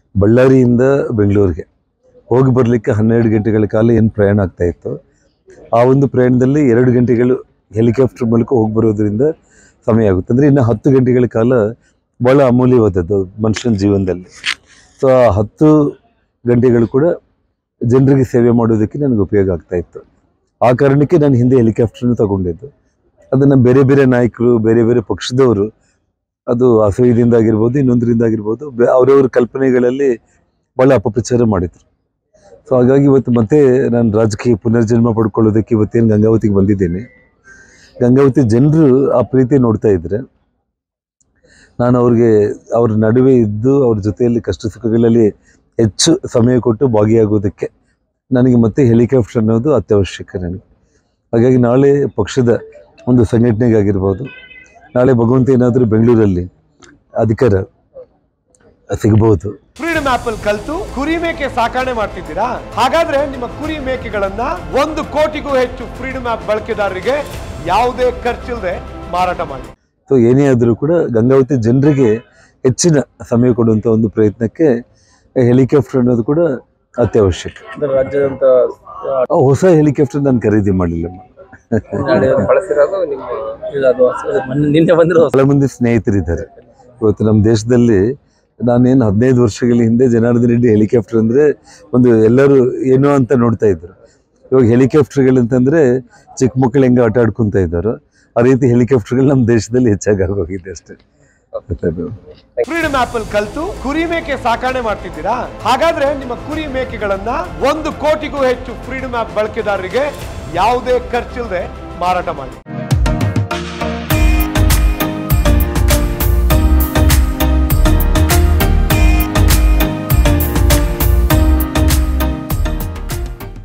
ಬಳ್ಳಾರಿಯಿಂದ ಬೆಂಗಳೂರಿಗೆ ಹೋಗಿ ಬರಲಿಕ್ಕೆ ಹನ್ನೆರಡು ಗಂಟೆಗಳ ಕಾಲ ಏನು ಪ್ರಯಾಣ ಆಗ್ತಾ ಇತ್ತು ಆ ಒಂದು ಪ್ರಯಾಣದಲ್ಲಿ ಎರಡು ಗಂಟೆಗಳು ಹೆಲಿಕಾಪ್ಟರ್ ಮೂಲಕ ಹೋಗಿ ಬರೋದ್ರಿಂದ ಸಮಯ ಆಗುತ್ತೆ ಅಂದರೆ ಇನ್ನು ಹತ್ತು ಗಂಟೆಗಳ ಕಾಲ ಭಾಳ ಅಮೂಲ್ಯವಾದದ್ದು ಮನುಷ್ಯನ ಜೀವನದಲ್ಲಿ ಸೊ ಆ ಹತ್ತು ಗಂಟೆಗಳು ಕೂಡ ಜನರಿಗೆ ಸೇವೆ ಮಾಡೋದಕ್ಕೆ ನನಗೆ ಉಪಯೋಗ ಆಗ್ತಾ ಇತ್ತು ಆ ಕಾರಣಕ್ಕೆ ನಾನು ಹಿಂದೆ ಹೆಲಿಕಾಪ್ಟರ್ನ ತಗೊಂಡಿದ್ದು ಅದನ್ನು ಬೇರೆ ಬೇರೆ ನಾಯಕರು ಬೇರೆ ಬೇರೆ ಪಕ್ಷದವರು ಅದು ಅಸೂಯದಿಂದ ಆಗಿರ್ಬೋದು ಇನ್ನೊಂದರಿಂದ ಆಗಿರ್ಬೋದು ಬೆ- ಅವರವ್ರ ಕಲ್ಪನೆಗಳಲ್ಲಿ ಭಾಳ ಅಪಪ್ರಚಾರ ಮಾಡಿದ್ರು ಸೊ ಹಾಗಾಗಿ ಇವತ್ತು ಮತ್ತೆ ನಾನು ರಾಜಕೀಯ ಪುನರ್ಜನ್ಮ ಪಡ್ಕೊಳ್ಳೋದಕ್ಕೆ ಇವತ್ತೇನು ಗಂಗಾವತಿಗೆ ಬಂದಿದ್ದೇನೆ ಗಂಗಾವತಿ ಜನರು ಆ ಪ್ರೀತಿ ನೋಡ್ತಾ ಇದ್ರೆ ನಾನು ಅವ್ರಿಗೆ ಅವ್ರ ನಡುವೆ ಇದ್ದು ಅವ್ರ ಜೊತೆಯಲ್ಲಿ ಕಷ್ಟ ಸುಖಗಳಲ್ಲಿ ಹೆಚ್ಚು ಸಮಯ ಕೊಟ್ಟು ಭಾಗಿಯಾಗೋದಕ್ಕೆ ನನಗೆ ಮತ್ತೆ ಹೆಲಿಕಾಪ್ಟರ್ ಅನ್ನೋದು ಅತ್ಯವಶ್ಯಕ ನನಗೆ ಹಾಗಾಗಿ ನಾಳೆ ಪಕ್ಷದ ಒಂದು ಸಂಘಟನೆಗಾಗಿರ್ಬೋದು ನಾಳೆ ಭಗವಂತ ಏನಾದರೂ ಬೆಂಗಳೂರಲ್ಲಿ ಅಧಿಕಾರ ಸಿಗ್ಬೋದು ಫ್ರೀಡಮ್ ಆಪ್ ಅಲ್ಲಿ ಕಲ್ತು ಕುರಿ ಮೇಕೆ ಸಾಕಣೆ ಮಾಡ್ತಿದ್ದೀರಾ ಹಾಗಾದ್ರೆ ನಿಮ್ಮ ಕುರಿ ಮೇಕೆಗಳನ್ನ ಒಂದು ಕೋಟಿಗೂ ಹೆಚ್ಚು ಫ್ರೀಡಮ್ ಆಪ್ ಬಳಕೆದಾರರಿಗೆ ಯಾವುದೇ ಖರ್ಚಿಲ್ಲದೆ ಮಾರಾಟ ಮಾಡಿ ಸೊ ಏನೇ ಆದರೂ ಕೂಡ ಗಂಗಾವತಿ ಜನರಿಗೆ ಹೆಚ್ಚಿನ ಸಮಯ ಕೊಡುವಂಥ ಒಂದು ಪ್ರಯತ್ನಕ್ಕೆ ಹೆಲಿಕಾಪ್ಟರ್ ಅನ್ನೋದು ಕೂಡ ಅತ್ಯವಶ್ಯಕ ಅಂದ್ರೆ ರಾಜ್ಯದಂತ ಆ ಹೊಸ ಹೆಲಿಕಾಪ್ಟರ್ ನಾನು ಖರೀದಿ ಮಾಡಲಿಲ್ಲ ಬಳಸಿರೋದು ನಿಮ್ಮ ಇದು ಅದು ಅದು ಮೊನ್ನೆ- ನಿನ್ನೆ ಬಂದಿರೋ ಬಹಳ ಮಂದಿ ಸ್ನೇಹಿತರಿದ್ದಾರೆ ಇವತ್ತು ನಮ್ಮ ದೇಶದಲ್ಲಿ ನಾನೇನು ಹದಿನೈದು ವರ್ಷಗಳ ಹಿಂದೆ ಜನಾರ್ದನ್ ರೆಡ್ಡಿ ಹೆಲಿಕಾಪ್ಟರ್ ಅಂದರೆ ಒಂದು ಎಲ್ಲರೂ ಏನೋ ಅಂತ ನೋಡ್ತಾ ಇದ್ರು ಇವಾಗ ಹೆಲಿಕಾಪ್ಟರ್ಗಳಂತಂದರೆ ಚಿಕ್ಕ ಮಕ್ಕಳು ಹೆಂಗೆ ಆಟ ಆಡ್ಕೊತ ಇದ್ದಾರೋ ಆ ರೀತಿ ಹೆಲಿಕಾಪ್ಟರ್ಗಳು ನಮ್ಮ ದೇಶದಲ್ಲಿ ಹೆಚ್ಚಾಗಿ ಆಗೋಗಿದೆ ಅಷ್ಟೇ ಅದು ಫ್ರೀಡಮ್ ಆಪ್ ಅಲ್ಲಿ ಕಲ್ತು ಕುರಿ ಮೇಕೆ ಸಾಕಣೆ ಮಾಡ್ತಿದ್ದೀರಾ ಹಾಗಾದ್ರೆ ನಿಮ್ಮ ಕುರಿ ಮೇಕೆಗಳನ್ನ ಒಂದು ಕೋಟಿಗೂ ಹೆಚ್ಚು ಫ್ರೀಡಮ್ ಆಪ್ ಬಳಕೆದಾರರಿಗೆ ಯಾವುದೇ ಖರ್ಚಿಲ್ಲದೆ ಮಾರಾಟ ಮಾಡಿ